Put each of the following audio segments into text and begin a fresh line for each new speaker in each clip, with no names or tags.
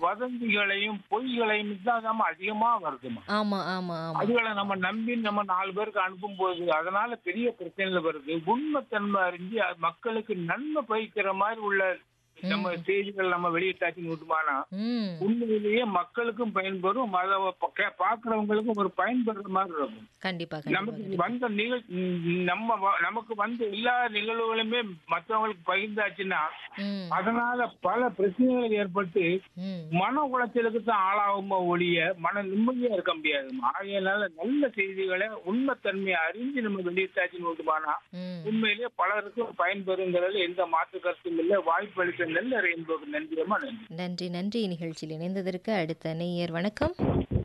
வதந்திகளையும் பொய்களையும் தான் நம்ம அதிகமா வருதுமா
ஆமா ஆமா ஆமா
அதுகளை நம்ம நம்பி நம்ம நாலு பேருக்கு அனுப்பும் போது அதனால பெரிய பிரச்சனைகள் வருது உண்மைத்தன்மை அறிஞ்சு அது மக்களுக்கு நன்மை பயக்கிற மாதிரி உள்ள நம்ம செய்திகள் நம்ம வெளியிட்டாச்சு விட்டுமானா
ம்
உண்மையிலேயே மக்களுக்கும் பயன்பெறும் அதை ப- பாக்குறவங்களுக்கும் ஒரு பயன்படுற மாதிரி இருக்கும்
கண்டிப்பா கண்டிப்பா
நமக்கு வந்த நிகழ் நம்ம வ- நமக்கு வந்த எல்லா நிகழ்வுகளுமே மற்றவங்களுக்கு பகிர்ந்தாச்சுன்னா
ம்
அதனால பல பிரச்சனைகள் ஏற்பட்டு
ம்
மன உளைச்சலுக்கு தான் ஆளாகுமா ஒழிய மன நிம்மதியா இருக்க முடியாது ஆகையினால நல்ல செய்திகளை உண்மைத்தன்மையை அறிஞ்சு நம்ம வெளியிட்டாச்சுன்னு விட்டுமானா
ம்
உண்மையிலேயே பலருக்கும் பயன்பெறுங்கிறது எந்த மாற்று கருத்தும் இல்லை வாய்ப்பு அளித்த நல்ல ரெயின்போக்கு நன்றியமா நன்றி
நன்றி நன்றி நிகழ்ச்சியில் இணைந்ததற்கு அடுத்த நேயர் வணக்கம்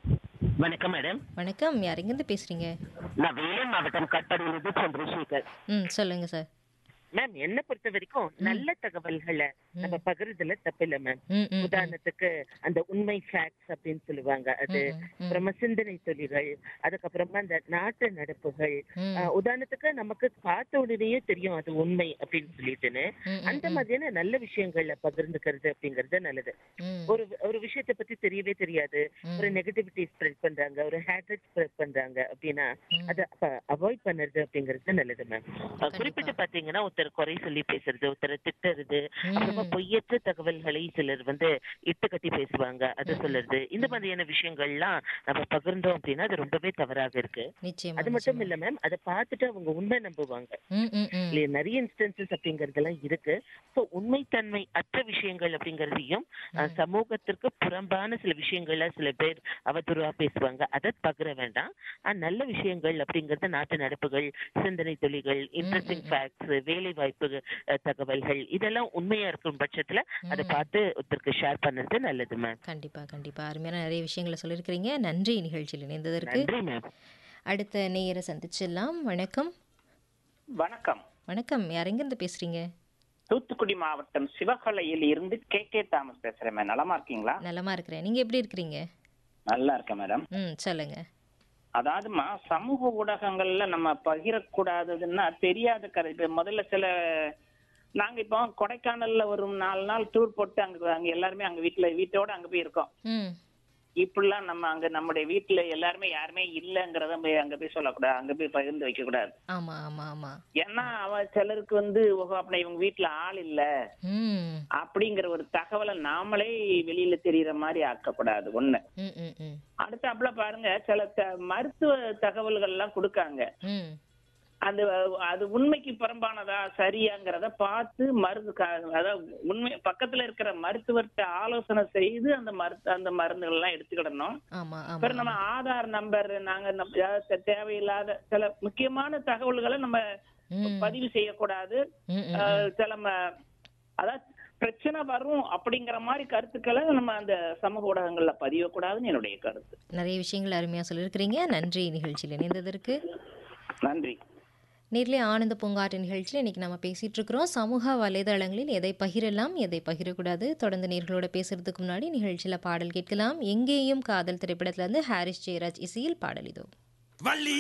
வணக்கம் மேடம்
வணக்கம் யார் எங்கேருந்து பேசுறீங்க
நான் வேலூர் மாவட்டம் கட்டடியிலிருந்து சந்திரசேகர்
ம் சொல்லுங்க சார்
மேம் என்ன பொறுத்த வரைக்கும் நல்ல தகவல்களை நம்ம பகிர்றதுல தப்பில்ல மேம்
ம் ம்
உதாரணத்துக்கு அந்த உண்மை ஃபேக்ட்ஸ் அப்படின்னு சொல்லுவாங்க அது
ம், ம்.
அப்புறமா சிந்தனை தொழில்கள் அதுக்கப்புறமா இந்த நாட்டு நடப்புகள்
ம்.
அஹ், உதாரணத்துக்கு நமக்கு பார்த்த உடனேயே தெரியும் அது உண்மை அப்படின்னு சொல்லிட்டுன்னு
ம்,
அந்த மாதிரியான நல்ல விஷயங்கள்ல பகிர்ந்துக்கிறது அப்படிங்கறது நல்லது
ம்
ஒரு ஒரு விஷயத்தை பத்தி தெரியவே தெரியாது ஒரு நெகட்டிவிட்டி ஸ்ப்ரெட் பண்றாங்க ஒரு ஹேட்ரட் ஸ்ப்ரெட் பண்றாங்க அப்படின்னா அதை அவாய்ட் பண்ணுறது அப்படிங்கிறது நல்லது மேம் குறிப்பிட்டு பாத்தீங்கன்னா ஒருத்தர் குறை சொல்லி பேசுறது ஒருத்தர் திட்டுறது அப்புறமா பொய்யற்ற தகவல்களை சிலர் வந்து இட்டு கட்டி பேசுவாங்க அதை சொல்லுறது இந்த மாதிரியான விஷயங்கள்லாம் நம்ம பகிர்ந்தோம் அப்படின்னா அது ரொம்பவே தவறாக இருக்கு
நிச்சயமா
அது மட்டும் இல்ல மேம் அதை பார்த்துட்டு அவங்க உண்மை நம்புவாங்க
ம் ம் ம்
இல்லையா நிறைய இன்ஸ்டன்சஸ் அப்படிங்கறதெல்லாம் இருக்கு ஸோ உண்மைத்தன்மை அற்ற விஷயங்கள் அப்படிங்கறதையும் அஹ், சமூகத்திற்கு புறம்பான சில விஷயங்கள்ல சில பேர் அவதூறா பேசுவாங்க அதை பகிர வேண்டாம் ஆனா நல்ல விஷயங்கள் அப்படிங்கறது நாட்டு நடப்புகள் சிந்தனை தொழில்கள் இன்ட்ரெஸ்டிங் ஃபேக்ட்ஸ் வேலை வாய்ப்பு அஹ், தகவல்கள் இதெல்லாம் உண்மையா இருக்கும் பட்சத்துல அதை பார்த்து ஒருத்தருக்கு ஷேர் பண்ணுறது நல்லது மேம்
கண்டிப்பா கண்டிப்பா அருமையான நிறைய விஷயங்களை சொல்லியிருக்கிறீங்க நன்றி நிகழ்ச்சியில் இணைந்ததற்கு
நன்றி மேம்
அடுத்த நேயரை சந்திச்சிடலாம் வணக்கம்
வணக்கம்
வணக்கம் யார் எங்கேருந்து பேசுறீங்க
தூத்துக்குடி மாவட்டம் சிவகலையில் இருந்து கே கே தாமஸ் பேசுறேன் மேம் நலமா இருக்கீங்களா
நலமா இருக்கிறேன் நீங்க எப்படி இருக்கிறீங்க
நல்லா இருக்கேன் மேடம்
ம் சொல்லுங்க
அதாவதுமா சமூக ஊடகங்கள்ல நம்ம பகிரக்கூடாததுன்னா தெரியாத கதை இப்ப முதல்ல சில நாங்க இப்போ கொடைக்கானல்ல ஒரு நாலு நாள் டூர் போட்டு அங்க அங்க எல்லாருமே அங்க வீட்டுல வீட்டோட அங்க போய் இருக்கோம்
ம்
இப்படிலாம் நம்ம அங்க நம்முடைய வீட்டுல எல்லாருமே யாருமே இல்லைங்கிறத போய் அங்க போய் சொல்லக்கூடாது அங்க போய் பகிர்ந்து வைக்க கூடாது
ஆமா ஆமா ஆமா
ஏன்னா அவ சிலருக்கு வந்து ஓஹோ அப்படி இவங்க வீட்டுல ஆள் இல்ல
ம்
அப்படிங்கிற ஒரு தகவலை நாமளே வெளியில தெரியற மாதிரி ஆக்கக்கூடாது ஒண்ணு
ம் ம் ம்
அடுத்தாப்புல பாருங்க சில த- மருத்துவ தகவல்கள் எல்லாம் கொடுக்காங்க
ம்
அந்த அது உண்மைக்கு புறம்பானதா சரியாங்கிறத பார்த்து மருந்து க- அதாவது உண்மை பக்கத்துல இருக்கிற மருத்துவர்கிட்ட ஆலோசனை செய்து அந்த மருத்து அந்த மருந்துகள் எல்லாம் எடுத்துக்கிடணும்
ஆமா
அப்புறம்
ஆமா
நம்ம ஆதார் நம்பர் நாங்க நம்ம ஏதாவது தே- தேவையில்லாத சில முக்கியமான தகவல்களை நம்ம
ம்
பதிவு செய்யக்கூடாது
ம் ம்
அஹ் சில ம- அதாவது பிரச்சனை வரும் அப்படிங்கிற மாதிரி கருத்துக்களை நம்ம அந்த சமூக ஊடகங்கள்ல பதியக்கூடாதுன்னு என்னுடைய கருத்து
நிறைய விஷயங்கள் அருமையா சொல்லியிருக்கிறீங்க நன்றி நிகழ்ச்சியில் இணைந்ததற்கு
நன்றி
நேர்லே ஆனந்த பூங்காற்று நிகழ்ச்சியில் இன்னைக்கு நம்ம பேசிட்டு இருக்கிறோம் சமூக வலைதளங்களில் எதை பகிரலாம் எதை பகிரக்கூடாது தொடர்ந்து நேர்களோட பேசுறதுக்கு முன்னாடி நிகழ்ச்சியில் பாடல் கேட்கலாம் எங்கேயும் காதல் திரைப்படத்துல இருந்து ஹாரிஸ் ஜெயராஜ் இசையில் பாடல் இதோ